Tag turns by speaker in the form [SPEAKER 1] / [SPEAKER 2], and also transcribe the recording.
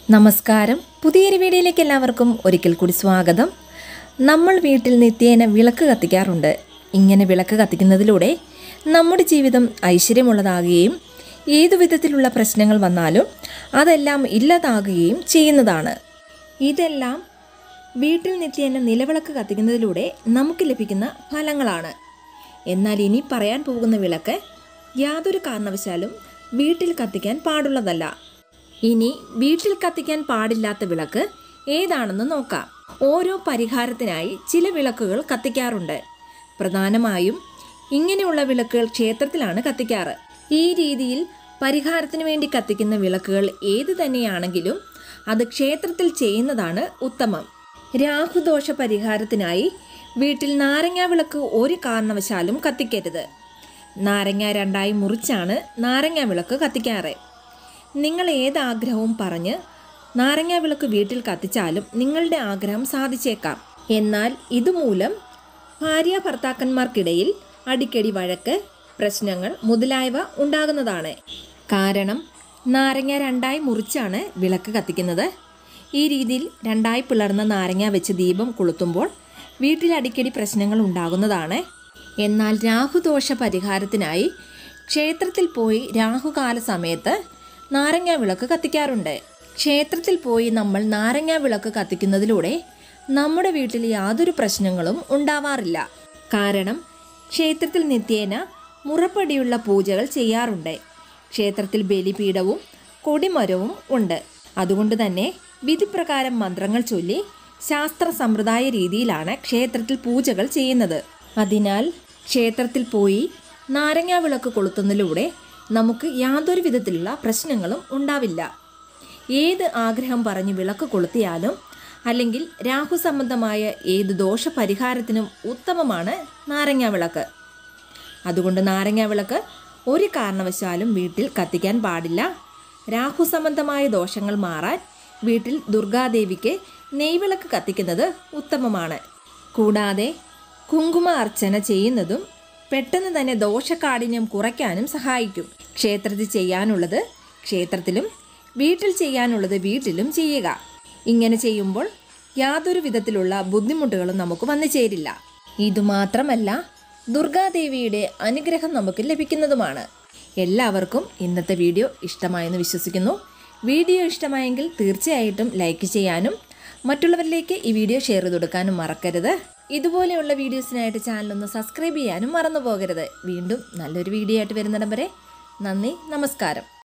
[SPEAKER 1] നമസ്കാരം പുതിയൊരു വീഡിയോയിലേക്ക് എല്ലാവർക്കും ഒരിക്കൽ കൂടി സ്വാഗതം നമ്മൾ വീട്ടിൽ നിത്യേന വിളക്ക് കത്തിക്കാറുണ്ട് ഇങ്ങനെ വിളക്ക് കത്തിക്കുന്നതിലൂടെ നമ്മുടെ ജീവിതം ഐശ്വര്യമുള്ളതാകുകയും ഏതു വിധത്തിലുള്ള പ്രശ്നങ്ങൾ വന്നാലും അതെല്ലാം ഇല്ലാതാകുകയും ചെയ്യുന്നതാണ് ഇതെല്ലാം വീട്ടിൽ നിത്യേന നിലവിളക്ക് കത്തിക്കുന്നതിലൂടെ നമുക്ക് ലഭിക്കുന്ന ഫലങ്ങളാണ് എന്നാൽ ഇനി പറയാൻ പോകുന്ന വിളക്ക് യാതൊരു കാരണവശാലും വീട്ടിൽ കത്തിക്കാൻ പാടുള്ളതല്ല ഇനി വീട്ടിൽ കത്തിക്കാൻ പാടില്ലാത്ത വിളക്ക് ഏതാണെന്ന് നോക്കാം ഓരോ പരിഹാരത്തിനായി ചില വിളക്കുകൾ കത്തിക്കാറുണ്ട് പ്രധാനമായും ഇങ്ങനെയുള്ള വിളക്കുകൾ ക്ഷേത്രത്തിലാണ് കത്തിക്കാറ് ഈ രീതിയിൽ പരിഹാരത്തിന് വേണ്ടി കത്തിക്കുന്ന വിളക്കുകൾ ഏത് തന്നെയാണെങ്കിലും അത് ക്ഷേത്രത്തിൽ ചെയ്യുന്നതാണ് ഉത്തമം രാഹുദോഷ പരിഹാരത്തിനായി വീട്ടിൽ നാരങ്ങ വിളക്ക് ഒരു കാരണവശാലും കത്തിക്കരുത് നാരങ്ങ രണ്ടായി മുറിച്ചാണ് നാരങ്ങ വിളക്ക് കത്തിക്കാറ് നിങ്ങൾ ഏത് ആഗ്രഹവും പറഞ്ഞ് നാരങ്ങ വിളക്ക് വീട്ടിൽ കത്തിച്ചാലും നിങ്ങളുടെ ആഗ്രഹം സാധിച്ചേക്കാം എന്നാൽ ഇതുമൂലം ഭാര്യ ഭർത്താക്കന്മാർക്കിടയിൽ അടിക്കടി വഴക്ക് പ്രശ്നങ്ങൾ മുതലായവ ഉണ്ടാകുന്നതാണ് കാരണം നാരങ്ങ രണ്ടായി മുറിച്ചാണ് വിളക്ക് കത്തിക്കുന്നത് ഈ രീതിയിൽ രണ്ടായി പിളർന്ന നാരങ്ങ വെച്ച് ദീപം കൊളുത്തുമ്പോൾ വീട്ടിൽ അടിക്കടി പ്രശ്നങ്ങൾ ഉണ്ടാകുന്നതാണ് എന്നാൽ രാഹുദോഷ പരിഹാരത്തിനായി ക്ഷേത്രത്തിൽ പോയി രാഹുകാല സമയത്ത് നാരങ്ങ വിളക്ക് കത്തിക്കാറുണ്ട് ക്ഷേത്രത്തിൽ പോയി നമ്മൾ നാരങ്ങ വിളക്ക് കത്തിക്കുന്നതിലൂടെ നമ്മുടെ വീട്ടിൽ യാതൊരു പ്രശ്നങ്ങളും ഉണ്ടാവാറില്ല കാരണം ക്ഷേത്രത്തിൽ നിത്യേന മുറപ്പടിയുള്ള പൂജകൾ ചെയ്യാറുണ്ട് ക്ഷേത്രത്തിൽ ബലിപീഠവും കൊടിമരവും ഉണ്ട് അതുകൊണ്ട് തന്നെ വിധിപ്രകാരം മന്ത്രങ്ങൾ ചൊല്ലി ശാസ്ത്ര സമ്പ്രദായ രീതിയിലാണ് ക്ഷേത്രത്തിൽ പൂജകൾ ചെയ്യുന്നത് അതിനാൽ ക്ഷേത്രത്തിൽ പോയി നാരങ്ങ വിളക്ക് കൊളുത്തുന്നതിലൂടെ നമുക്ക് യാതൊരു വിധത്തിലുള്ള പ്രശ്നങ്ങളും ഉണ്ടാവില്ല ഏത് ആഗ്രഹം പറഞ്ഞ് വിളക്ക് കൊളുത്തിയാലും അല്ലെങ്കിൽ രാഹു സംബന്ധമായ ഏത് ദോഷ പരിഹാരത്തിനും ഉത്തമമാണ് നാരങ്ങ വിളക്ക് അതുകൊണ്ട് നാരങ്ങ വിളക്ക് ഒരു കാരണവശാലും വീട്ടിൽ കത്തിക്കാൻ പാടില്ല രാഹു സംബന്ധമായ ദോഷങ്ങൾ മാറാൻ വീട്ടിൽ ദുർഗാദേവിക്ക് നെയ്വിളക്ക് കത്തിക്കുന്നത് ഉത്തമമാണ് കൂടാതെ കുങ്കുമ അർച്ചന ചെയ്യുന്നതും പെട്ടെന്ന് തന്നെ ദോഷകാഠിന്യം കുറയ്ക്കാനും സഹായിക്കും ക്ഷേത്രത്തിൽ ചെയ്യാനുള്ളത് ക്ഷേത്രത്തിലും വീട്ടിൽ ചെയ്യാനുള്ളത് വീട്ടിലും ചെയ്യുക ഇങ്ങനെ ചെയ്യുമ്പോൾ യാതൊരു വിധത്തിലുള്ള ബുദ്ധിമുട്ടുകളും നമുക്ക് വന്നു ചേരില്ല ഇതുമാത്രമല്ല ദുർഗാദേവിയുടെ അനുഗ്രഹം നമുക്ക് ലഭിക്കുന്നതുമാണ് എല്ലാവർക്കും ഇന്നത്തെ വീഡിയോ ഇഷ്ടമായെന്ന് വിശ്വസിക്കുന്നു വീഡിയോ ഇഷ്ടമായെങ്കിൽ തീർച്ചയായിട്ടും ലൈക്ക് ചെയ്യാനും മറ്റുള്ളവരിലേക്ക് ഈ വീഡിയോ ഷെയർ ചെയ്ത് കൊടുക്കാനും മറക്കരുത് ഇതുപോലെയുള്ള വീഡിയോസിനായിട്ട് ചാനൽ ഒന്ന് സബ്സ്ക്രൈബ് ചെയ്യാനും മറന്നു പോകരുത് വീണ്ടും നല്ലൊരു വീഡിയോ ആയിട്ട് വരുന്നിടം വരെ നന്ദി നമസ്കാരം